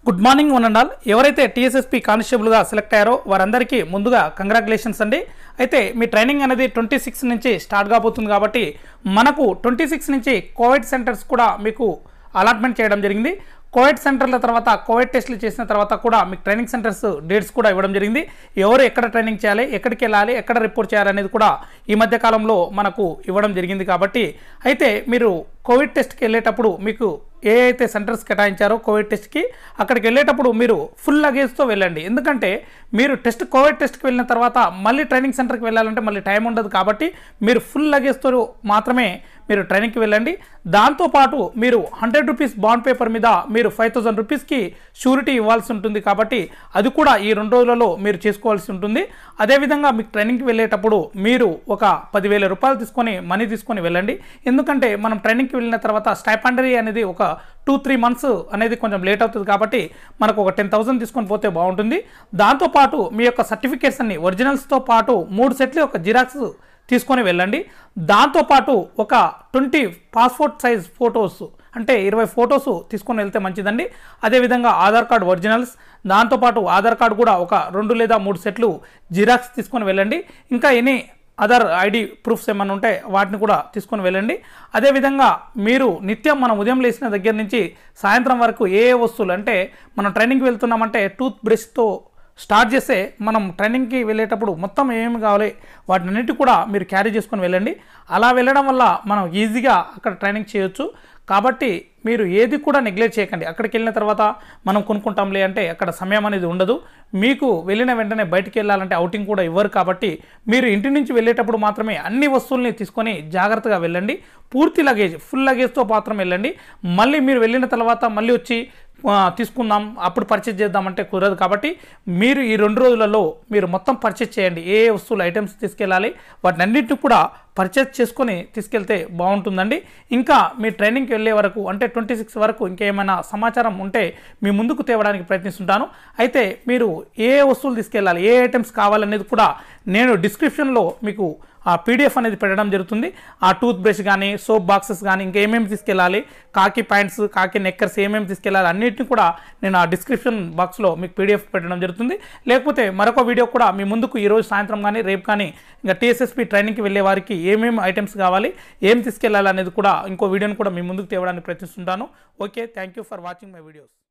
good morning one and all ఎవరైతే TSSP కానిస్టేబుల్గా select అయ్యారో వారందరికీ ముందుగా కంగ్రాచులేషన్స్ అండి అయితే మీ ట్రైనింగ్ అనేది ట్వంటీ సిక్స్ నుంచి స్టార్ట్ కాబోతుంది కాబట్టి మనకు ట్వంటీ సిక్స్ నుంచి కోవిడ్ సెంటర్స్ కూడా మీకు అలాట్మెంట్ చేయడం జరిగింది కోవిడ్ సెంటర్ల తర్వాత కోవిడ్ టెస్టులు చేసిన తర్వాత కూడా మీకు ట్రైనింగ్ సెంటర్స్ డేట్స్ కూడా ఇవ్వడం జరిగింది ఎవరు ఎక్కడ ట్రైనింగ్ చేయాలి ఎక్కడికి వెళ్ళాలి ఎక్కడ రిపోర్ట్ చేయాలనేది కూడా ఈ మధ్య కాలంలో మనకు ఇవ్వడం జరిగింది కాబట్టి అయితే మీరు కోవిడ్ టెస్ట్కి వెళ్ళేటప్పుడు మీకు ఏ అయితే సెంటర్స్ కేటాయించారో కోవిడ్ టెస్ట్కి అక్కడికి వెళ్ళేటప్పుడు మీరు ఫుల్ లగేజ్తో వెళ్ళండి ఎందుకంటే మీరు టెస్ట్ కోవిడ్ టెస్ట్కి వెళ్ళిన తర్వాత మళ్ళీ ట్రైనింగ్ సెంటర్కి వెళ్ళాలంటే మళ్ళీ టైం ఉండదు కాబట్టి మీరు ఫుల్ లగేజ్తో మాత్రమే మీరు ట్రైనింగ్కి వెళ్ళండి దాంతోపాటు మీరు హండ్రెడ్ రూపీస్ బాండ్ పేపర్ మీద మీరు ఫైవ్ థౌసండ్ రూపీస్కి షూరిటీ ఇవ్వాల్సి ఉంటుంది కాబట్టి అది కూడా ఈ రెండు రోజులలో మీరు చేసుకోవాల్సి ఉంటుంది అదేవిధంగా మీకు ట్రైనింగ్కి వెళ్ళేటప్పుడు మీరు ఒక పదివేల రూపాయలు తీసుకొని మనీ తీసుకొని వెళ్ళండి ఎందుకంటే మనం ట్రైనింగ్కి వెళ్ళిన తర్వాత స్టైపాండరీ అనేది ఒక టూ త్రీ మంత్స్ అనేది కొంచెం లేట్ అవుతుంది కాబట్టి మనకు ఒక టెన్ థౌసండ్ తీసుకొని పోతే బాగుంటుంది దాంతోపాటు మీ యొక్క సర్టిఫికేట్స్ అన్ని ఒరిజినల్స్తో పాటు మూడు సెట్లు ఒక జిరాక్స్ తీసుకొని వెళ్ళండి దాంతోపాటు ఒక ట్వంటీ పాస్పోర్ట్ సైజ్ ఫొటోస్ అంటే ఇరవై ఫొటోస్ తీసుకొని వెళ్తే మంచిదండి అదేవిధంగా ఆధార్ కార్డు ఒరిజినల్స్ దాంతోపాటు ఆధార్ కార్డు కూడా ఒక రెండు లేదా మూడు సెట్లు జిరాక్స్ తీసుకొని వెళ్ళండి ఇంకా ఎనీ అదర్ ఐడి ప్రూఫ్స్ ఏమైనా ఉంటే వాటిని కూడా తీసుకొని వెళ్ళండి అదేవిధంగా మీరు నిత్యం మనం ఉదయం లేచిన దగ్గర నుంచి సాయంత్రం వరకు ఏ ఏ వస్తువులు అంటే మనం ట్రైనింగ్కి వెళ్తున్నామంటే టూత్ బ్రష్తో స్టార్ట్ చేస్తే మనం ట్రైనింగ్కి వెళ్ళేటప్పుడు మొత్తం ఏమేమి కావాలి వాటినన్నిటి కూడా మీరు క్యారీ చేసుకొని వెళ్ళండి అలా వెళ్ళడం వల్ల మనం ఈజీగా అక్కడ ట్రైనింగ్ చేయొచ్చు కాబట్టి మీరు ఏది కూడా నెగ్లెక్ట్ చేయకండి అక్కడికి వెళ్ళిన తర్వాత మనం కొనుక్కుంటాంలే అంటే అక్కడ సమయం అనేది ఉండదు మీకు వెళ్ళిన వెంటనే బయటికి వెళ్ళాలంటే అవుటింగ్ కూడా ఇవ్వరు కాబట్టి మీరు ఇంటి నుంచి వెళ్ళేటప్పుడు మాత్రమే అన్ని వస్తువుల్ని తీసుకొని జాగ్రత్తగా వెళ్ళండి పూర్తి లగేజ్ ఫుల్ లగేజ్తో మాత్రం వెళ్ళండి మళ్ళీ మీరు వెళ్ళిన తర్వాత మళ్ళీ వచ్చి ఆ, తీసుకుందాం అప్పుడు పర్చేజ్ చేద్దామంటే కుదరదు కాబట్టి మీరు ఈ రెండు రోజులలో మీరు మొత్తం పర్చేజ్ చేయండి ఏ ఏ వస్తువులు ఐటమ్స్ తీసుకెళ్ళాలి వాటిని అన్నింటిని కూడా పర్చేజ్ చేసుకొని తీసుకెళ్తే బాగుంటుందండి ఇంకా మీ ట్రైనింగ్కి వెళ్ళే వరకు అంటే ట్వంటీ సిక్స్ వరకు ఇంకేమైనా సమాచారం ఉంటే మీ ముందుకు తేవడానికి ప్రయత్నిస్తుంటాను అయితే మీరు ఏ ఏ వస్తువులు తీసుకెళ్ళాలి ఏ ఐటమ్స్ కావాలనేది కూడా నేను డిస్క్రిప్షన్లో మీకు ఆ పీడిఎఫ్ అనేది పెట్టడం జరుగుతుంది ఆ టూత్ బ్రష్ కానీ సోప్ బాక్సెస్ కానీ ఇంకా ఏమేమి తీసుకెళ్ళాలి కాకి ప్యాంట్స్ కాకి నెక్కర్స్ ఏమేమి తీసుకెళ్ళాలి అన్నిటిని కూడా నేను ఆ డిస్క్రిప్షన్ బాక్స్లో మీకు పీడిఎఫ్ పెట్టడం జరుగుతుంది లేకపోతే మరొక వీడియో కూడా మీ ముందుకు ఈరోజు సాయంత్రం కానీ రేపు కానీ ఇంకా టీఎస్ఎస్పీ ట్రైనింగ్కి వెళ్ళే వారికి ఏమేమి ఐటమ్స్ కావాలి ఏం తీసుకెళ్ళాలి అనేది కూడా ఇంకో వీడియోని కూడా మీ ముందుకు తేవడానికి ప్రయత్నిస్తుంటాను okay thank you for watching my videos